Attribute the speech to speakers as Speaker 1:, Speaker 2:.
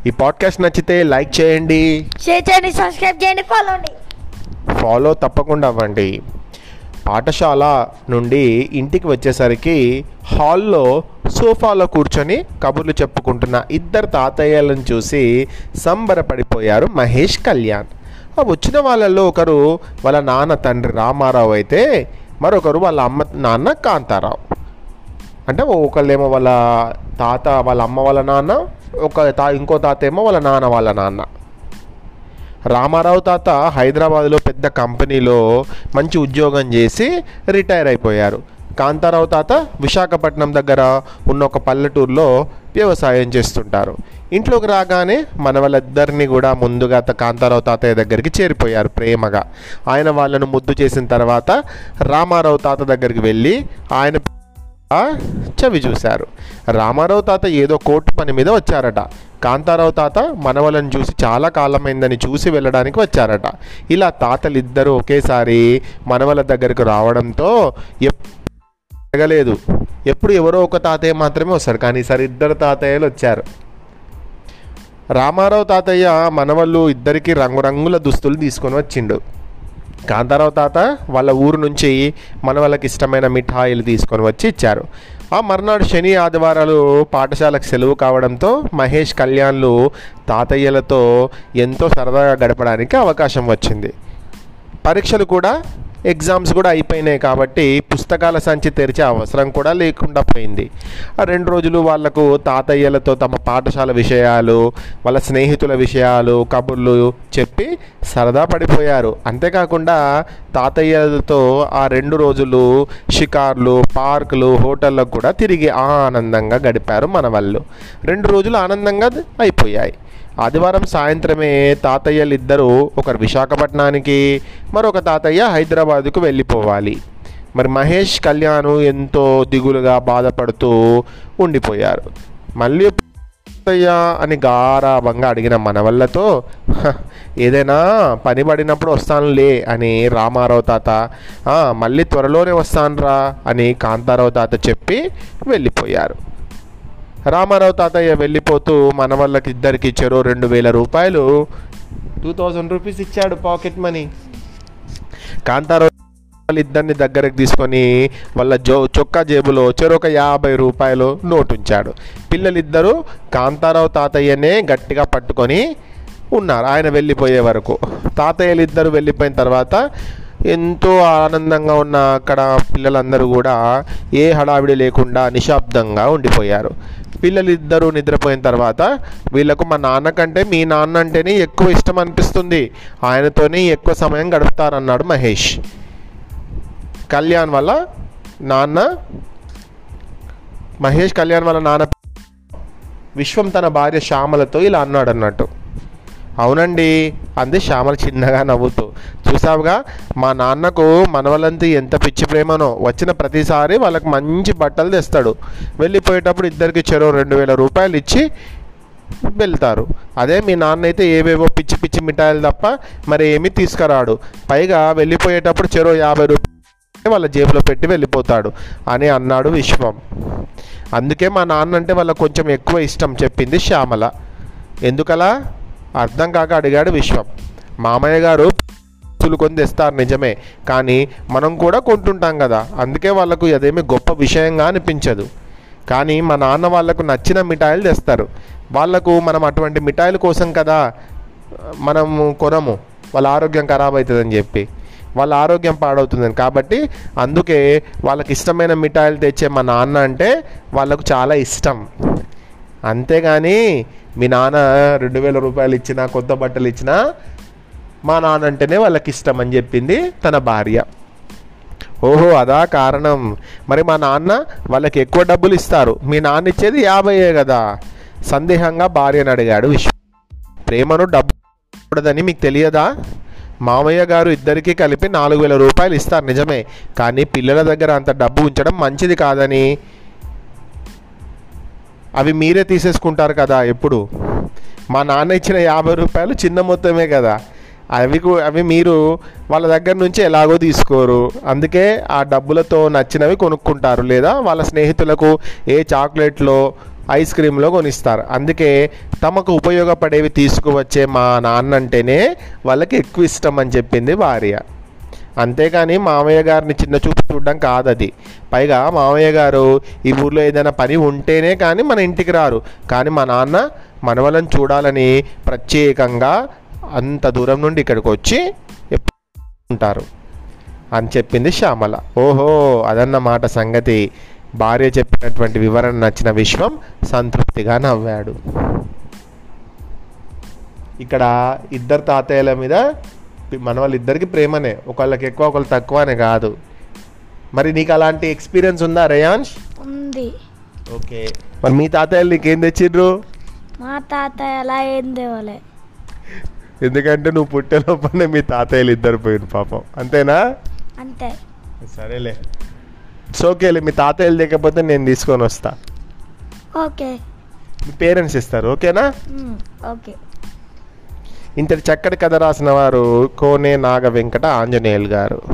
Speaker 1: ఈ పాడ్కాస్ట్ నచ్చితే లైక్ చేయండి
Speaker 2: షేర్ చేయండి సబ్స్క్రైబ్ చేయండి ఫాలో అండి
Speaker 1: ఫాలో తప్పకుండా అవ్వండి పాఠశాల నుండి ఇంటికి వచ్చేసరికి హాల్లో సోఫాలో కూర్చొని కబుర్లు చెప్పుకుంటున్న ఇద్దరు తాతయ్యలను చూసి సంబరపడిపోయారు మహేష్ కళ్యాణ్ ఆ వచ్చిన వాళ్ళల్లో ఒకరు వాళ్ళ నాన్న తండ్రి రామారావు అయితే మరొకరు వాళ్ళ అమ్మ నాన్న కాంతారావు అంటే ఒకళ్ళేమో వాళ్ళ తాత వాళ్ళ అమ్మ వాళ్ళ నాన్న ఒక తా ఇంకో తాత ఏమో వాళ్ళ నాన్న వాళ్ళ నాన్న రామారావు తాత హైదరాబాద్లో పెద్ద కంపెనీలో మంచి ఉద్యోగం చేసి రిటైర్ అయిపోయారు కాంతారావు తాత విశాఖపట్నం దగ్గర ఉన్న ఒక పల్లెటూరులో వ్యవసాయం చేస్తుంటారు ఇంట్లోకి రాగానే మన వాళ్ళిద్దరిని కూడా ముందుగా త- కాంతారావు తాతయ్య దగ్గరికి చేరిపోయారు ప్రేమగా ఆయన వాళ్ళను ముద్దు చేసిన తర్వాత రామారావు తాత దగ్గరికి వెళ్ళి ఆయన ఆ చవి చూశారు రామారావు తాత ఏదో కోర్టు పని మీద వచ్చారట కాంతారావు తాత మనవలను చూసి చాలా కాలమైందని చూసి వెళ్ళడానికి వచ్చారట ఇలా తాతలు ఇద్దరు ఒకేసారి మనవల దగ్గరకు రావడంతో ఎప్- జరగలేదు ఎప్పుడు ఎవరో ఒక తాతయ్య మాత్రమే వస్తారు కానీ ఈసారి ఇద్దరు తాతయ్యలు వచ్చారు రామారావు తాతయ్య మనవళ్ళు ఇద్దరికి రంగురంగుల దుస్తులు తీసుకొని వచ్చిండు కాంతారావు తాత వాళ్ళ ఊరు నుంచి మన వాళ్ళకి ఇష్టమైన మిఠాయిలు తీసుకొని వచ్చి ఇచ్చారు ఆ మర్నాడు శని ఆదివారాలు పాఠశాలకు సెలవు కావడంతో మహేష్ కళ్యాణ్లు తాతయ్యలతో ఎంతో సరదాగా గడపడానికి అవకాశం వచ్చింది పరీక్షలు కూడా ఎగ్జామ్స్ కూడా అయిపోయినాయి కాబట్టి పుస్తకాల సంచి తెరిచే అవసరం కూడా లేకుండా పోయింది ఆ రెండు రోజులు వాళ్లకు తాతయ్యలతో తమ పాఠశాల విషయాలు వాళ్ళ స్నేహితుల విషయాలు కబుర్లు చెప్పి సరదా పడిపోయారు అంతేకాకుండా తాతయ్యలతో ఆ రెండు రోజులు షికార్లు పార్కులు హోటళ్ళకు కూడా తిరిగి ఆనందంగా గడిపారు మన వాళ్ళు రెండు రోజులు ఆనందంగా అయిపోయాయి ఆదివారం సాయంత్రమే తాతయ్యలు ఇద్దరు ఒకరు విశాఖపట్నానికి మరొక తాతయ్య హైదరాబాదుకు వెళ్ళిపోవాలి మరి మహేష్ కళ్యాణ్ ఎంతో దిగులుగా బాధపడుతూ ఉండిపోయారు మళ్ళీ తాతయ్య అని గారాభంగా అడిగిన మనవళ్ళతో "హ, ఏదైనా పని పడినప్పుడు వస్తానులే అని రామారావు తాత "ఆ, మళ్ళీ త్వరలోనే వస్తానురా అని కాంతారావు తాత చెప్పి వెళ్ళిపోయారు రామారావు తాతయ్య వెళ్ళిపోతూ మన వాళ్ళకి ఇద్దరికి చెరో రెండు వేల రూపాయలు టూ థౌజండ్ రూపీస్ ఇచ్చాడు పాకెట్ మనీ కాంతారావు వాళ్ళిద్దరిని దగ్గరకు తీసుకొని వాళ్ళ జో చొక్కా జేబులో చెరొక యాభై రూపాయలు నోటు ఉంచాడు పిల్లలిద్దరూ కాంతారావు తాతయ్యనే గట్టిగా పట్టుకొని ఉన్నారు ఆయన వెళ్ళిపోయే వరకు తాతయ్యలు ఇద్దరు వెళ్ళిపోయిన తర్వాత ఎంతో ఆనందంగా ఉన్న అక్కడ పిల్లలందరూ కూడా ఏ హడావిడి లేకుండా నిశ్శబ్దంగా ఉండిపోయారు పిల్లలిద్దరూ నిద్రపోయిన తర్వాత వీళ్ళకు మా నాన్న కంటే మీ నాన్న అంటేనే ఎక్కువ ఇష్టం అనిపిస్తుంది ఆయనతోనే ఎక్కువ సమయం గడుపుతారన్నాడు మహేష్ కళ్యాణ్ వల్ల నాన్న మహేష్ కళ్యాణ్ వాళ్ళ నాన్న విశ్వం తన భార్య శ్యామలతో ఇలా అన్నాడు అన్నట్టు అవునండి అంది శ్యామల చిన్నగా నవ్వుతూ చూసావుగా మా నాన్నకు మనవలంతి ఎంత పిచ్చి ప్రేమనో వచ్చిన ప్రతిసారి వాళ్ళకి మంచి బట్టలు తెస్తాడు వెళ్ళిపోయేటప్పుడు ఇద్దరికి చెరో రెండు వేల రూపాయలు ఇచ్చి వెళ్తారు అదే మీ నాన్న అయితే ఏవేవో పిచ్చి పిచ్చి మిఠాయిలు తప్ప మరి ఏమీ తీసుకురాడు పైగా వెళ్ళిపోయేటప్పుడు చెరో యాభై రూపాయలు వాళ్ళ జేబులో పెట్టి వెళ్ళిపోతాడు అని అన్నాడు విశ్వం అందుకే మా నాన్న అంటే వాళ్ళకి కొంచెం ఎక్కువ ఇష్టం చెప్పింది శ్యామల ఎందుకలా అర్థం కాక అడిగాడు విశ్వం మామయ్య గారు వస్తువులు కొని తెస్తారు నిజమే కానీ మనం కూడా కొంటుంటాం కదా అందుకే వాళ్ళకు అదేమి గొప్ప విషయంగా అనిపించదు కానీ మా నాన్న వాళ్ళకు నచ్చిన మిఠాయిలు తెస్తారు వాళ్ళకు మనం అటువంటి మిఠాయిల కోసం కదా మనం కొనము వాళ్ళ ఆరోగ్యం ఖరాబ్ అవుతుందని చెప్పి వాళ్ళ ఆరోగ్యం పాడవుతుందని కాబట్టి అందుకే వాళ్ళకి ఇష్టమైన మిఠాయిలు తెచ్చే మా నాన్న అంటే వాళ్ళకు చాలా ఇష్టం అంతేగాని మీ నాన్న రెండు వేల రూపాయలు ఇచ్చినా కొత్త బట్టలు ఇచ్చినా మా నాన్న అంటేనే వాళ్ళకి ఇష్టం అని చెప్పింది తన భార్య ఓహో అదా కారణం మరి మా నాన్న వాళ్ళకి ఎక్కువ డబ్బులు ఇస్తారు మీ నాన్న ఇచ్చేది యాభైయే కదా సందేహంగా భార్యను అడిగాడు విశ్వ ప్రేమను డబ్బు కూడదని మీకు తెలియదా మామయ్య గారు ఇద్దరికీ కలిపి నాలుగు వేల రూపాయలు ఇస్తారు నిజమే కానీ పిల్లల దగ్గర అంత డబ్బు ఉంచడం మంచిది కాదని అవి మీరే తీసేసుకుంటారు కదా ఎప్పుడు మా నాన్న ఇచ్చిన యాభై రూపాయలు చిన్న మొత్తమే కదా అవి కూ- అవి మీరు వాళ్ళ దగ్గర నుంచి ఎలాగో తీసుకోరు అందుకే ఆ డబ్బులతో నచ్చినవి కొనుక్కుంటారు లేదా వాళ్ళ స్నేహితులకు ఏ చాక్లెట్లో ఐస్ క్రీమ్లో కొనిస్తారు అందుకే తమకు ఉపయోగపడేవి తీసుకువచ్చే మా నాన్న అంటేనే వాళ్ళకి ఎక్కువ ఇష్టం అని చెప్పింది భార్య అంతేకాని మామయ్య గారిని చిన్న చూపు చూడడం కాదు అది పైగా మామయ్య గారు ఈ ఊర్లో ఏదైనా పని ఉంటేనే కానీ మన ఇంటికి రారు కానీ మా నాన్న మనవలను చూడాలని ప్రత్యేకంగా అంత దూరం నుండి ఇక్కడికి వచ్చి ఎప్పుడు ఉంటారు అని చెప్పింది శ్యామల ఓహో అదన్నమాట సంగతి భార్య చెప్పినటువంటి వివరణ నచ్చిన విశ్వం సంతృప్తిగా నవ్వాడు ఇక్కడ ఇద్దరు తాతయ్యల మీద మన వాళ్ళిద్దరికి ప్రేమనే ఒకళ్ళకి ఎక్కువ ఒకళ్ళు తక్కువ అనే కాదు మరి నీకు అలాంటి ఎక్స్పీరియన్స్ ఉందా రేయాన్ష్
Speaker 2: ఉంది
Speaker 1: ఓకే మరి మీ తాతయ్యలు నీకేం తెచ్చిర్రు
Speaker 2: మా తాతయ్య అలా ఏం తేవలే
Speaker 1: ఎందుకంటే నువ్వు పుట్టే లోపలనే మీ తాతయ్యలు ఇద్దరు పోయిన పాపం అంతేనా
Speaker 2: అంతే
Speaker 1: సరేలే ఇట్స్ ఓకేలే మీ తాతయ్యలు లేకపోతే నేను తీసుకొని వస్తా
Speaker 2: ఓకే
Speaker 1: మీ పేరెంట్స్ ఇస్తారు ఓకేనా
Speaker 2: మ్, ఓకే
Speaker 1: ఇంతటి చక్కటి కథ రాసిన వారు కోనే నాగ వెంకట ఆంజనేయులు గారు